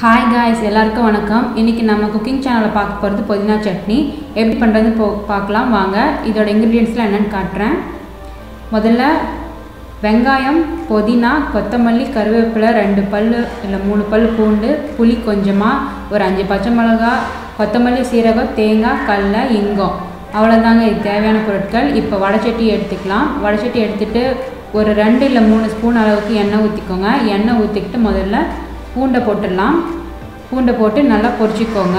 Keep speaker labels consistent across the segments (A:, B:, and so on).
A: hi guys எல்லாருக்கும் வணக்கம் இன்றைக்கி நம்ம குக்கிங் சேனலில் பார்க்க போகிறது புதினா சட்னி எப்படி பண்ணுறது போ பார்க்கலாம் வாங்க இதோட இன்க்ரீடியன்ஸ்லாம் என்னென்னு காட்டுறேன் முதல்ல வெங்காயம் புதினா கொத்தமல்லி கருவேப்பிலை ரெண்டு பல் இல்லை மூணு பல் பூண்டு புளி கொஞ்சமாக ஒரு அஞ்சு பச்சை மிளகா கொத்தமல்லி சீரகம் தேங்காய் கடல இங்கம் அவ்வளோதாங்க இது தேவையான பொருட்கள் இப்போ வடைச்சட்டி எடுத்துக்கலாம் வடைச்சட்டி எடுத்துகிட்டு ஒரு ரெண்டு இல்லை மூணு ஸ்பூன் அளவுக்கு எண்ணெய் ஊற்றிக்கோங்க எண்ணெய் ஊற்றிக்கிட்டு முதல்ல பூண்டை போட்டுடலாம் பூண்டை போட்டு நல்லா பொரிச்சிக்கோங்க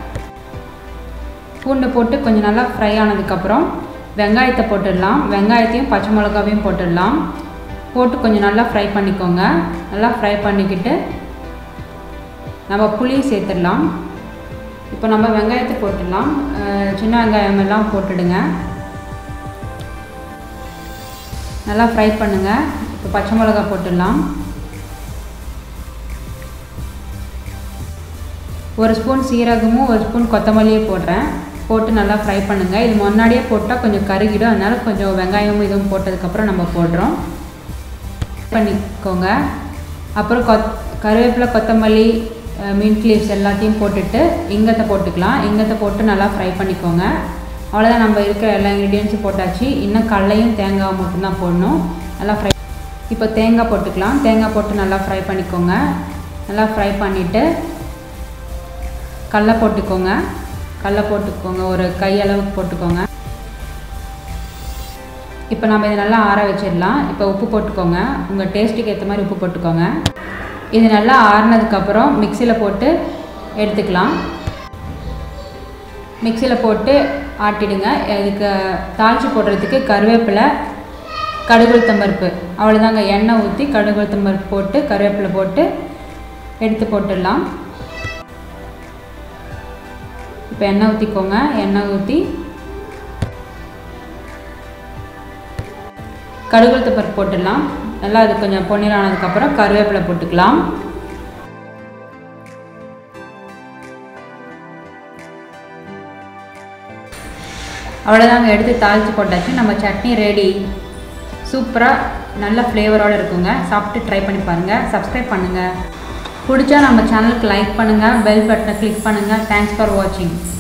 A: பூண்டை போட்டு கொஞ்சம் நல்லா ஃப்ரை ஆனதுக்கப்புறம் வெங்காயத்தை போட்டுடலாம் வெங்காயத்தையும் பச்சை மிளகாவையும் போட்டுடலாம் போட்டு கொஞ்சம் நல்லா ஃப்ரை பண்ணிக்கோங்க நல்லா ஃப்ரை பண்ணிக்கிட்டு நம்ம புளி சேர்த்துடலாம் இப்போ நம்ம வெங்காயத்தை போட்டுடலாம் அஹ் சின்ன வெங்காயம் எல்லாம் போட்டுடுங்க நல்லா ஃப்ரை பண்ணுங்கள் இப்போ பச்சை மிளகா போட்டுடலாம் ஒரு ஸ்பூன் சீரகமும் ஒரு ஸ்பூன் கொத்தமல்லியும் போடுறேன் போட்டு நல்லா ஃப்ரை பண்ணுங்கள் இது முன்னாடியே போட்டால் கொஞ்சம் கருகிடும் அதனால் கொஞ்சம் வெங்காயமும் இதுவும் போட்டதுக்கப்புறம் நம்ம போடுறோம் பண்ணிக்கோங்க அப்புறம் கொத் கருவேப்பிலை கொத்தமல்லி மின்ட் லீவ்ஸ் எல்லாத்தையும் போட்டுட்டு இங்கத்தை போட்டுக்கலாம் இங்கத்தை போட்டு நல்லா ஃப்ரை பண்ணிக்கோங்க அவ்வளோதான் நம்ம இருக்கிற எல்லா இன்க்ரீடியன்ஸும் போட்டாச்சு இன்னும் கடலையும் தேங்காய் மட்டும்தான் போடணும் நல்லா ஃப்ரை இப்போ தேங்காய் போட்டுக்கலாம் தேங்காய் போட்டு நல்லா ஃப்ரை பண்ணிக்கோங்க நல்லா ஃப்ரை பண்ணிவிட்டு கடல போட்டுக்கோங்க கடல போட்டுக்கோங்க ஒரு கையளவுக்கு போட்டுக்கோங்க இப்போ நம்ம இதை நல்லா ஆற வச்சிடலாம் இப்போ உப்பு போட்டுக்கோங்க உங்கள் டேஸ்ட்டுக்கு ஏற்ற மாதிரி உப்பு போட்டுக்கோங்க இது நல்லா ஆறுனதுக்கப்புறம் மிக்சியில் போட்டு எடுத்துக்கலாம் மிக்சியில் போட்டு ஆட்டிடுங்க இதுக்கு தாளித்து போடுறதுக்கு கருவேப்பிலை கடுகுளுத்தம்பருப்பு அவ்வளோதாங்க எண்ணெய் ஊற்றி கடுகுளுத்தம்பருப்பு போட்டு கருவேப்பிலை போட்டு எடுத்து போட்டுடலாம் இப்போ எண்ணெய் ஊற்றிக்கோங்க எண்ணெய் ஊற்றி கடுகுளுத்த பருப்பு போட்டுடலாம் நல்லா அது கொஞ்சம் பொன்னிறானதுக்கப்புறம் கருவேப்பிலை போட்டுக்கலாம் அவ்வளோதாங்க எடுத்து தாளித்து போட்டாச்சு நம்ம சட்னி ரெடி சூப்பராக நல்ல ஃப்ளேவரோடு இருக்குங்க சாப்பிட்டு ட்ரை பண்ணி பாருங்கள் சப்ஸ்கிரைப் பண்ணுங்கள் பிடிச்சா நம்ம சேனலுக்கு லைக் பண்ணுங்கள் பெல் பட்டனை கிளிக் பண்ணுங்கள் தேங்க்ஸ் ஃபார் வாட்சிங்